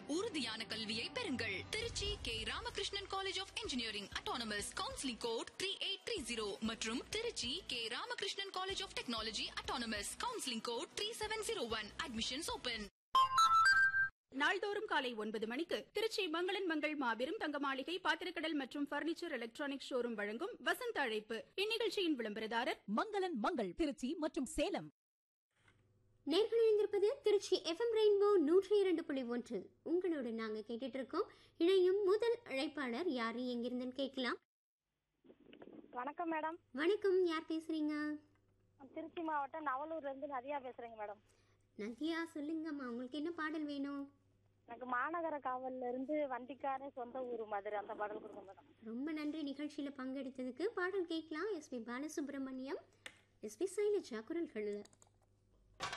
உறுதியான கல்வியை பெறுங்கள் Trichy K Ramakrishnan college of engineering autonomous counselling code three eight three zero மற்றும் Trichy K Ramakrishnan college of technology autonomous counselling code three seven zero one admissions open நாள்தோறும் காலை ஒன்பது மணிக்கு திருச்சி மங்களன் மங்கள் மாபெரும் தங்க மாளிகை பாத்திரக்கடல் மற்றும் பர்னிச்சர் எலக்ட்ரானிக் ஷோரூம் வழங்கும் வசந்த அழைப்பு இந்நிகழ்ச்சியின் விளம்பரதாரர் மங்களன் மங்கள் திருச்சி மற்றும் சேலம் நேர்கள் இணைந்திருப்பது திருச்சி எஃப்எம் ரெயின்போ நூற்றி இரண்டு புள்ளி ஒன்று உங்களோடு நாங்க கேட்டுட்டு இருக்கோம் இணையும் முதல் அழைப்பாளர் யாரு எங்கிருந்துன்னு கேட்கலாம் வணக்கம் மேடம் வணக்கம் யார் பேசுறீங்க திருச்சி மாவட்டம் நவலூர்ல இருந்து நதியா பேசுறேங்க மேடம் நதியா சொல்லுங்கம்மா உங்களுக்கு என்ன பாடல் வேணும் எனக்கு மாநகர காவல்ல இருந்து வண்டிக்காரே சொந்த ஊர் மதுரை அந்த பாடல் கொடுங்க மேடம் ரொம்ப நன்றி நிகழ்ச்சியில பங்கெடுத்ததுக்கு பாடல் கேட்கலாம் எஸ்பி பாலசுப்ரமணியம் எஸ்பி சைலஜா குரல்களில்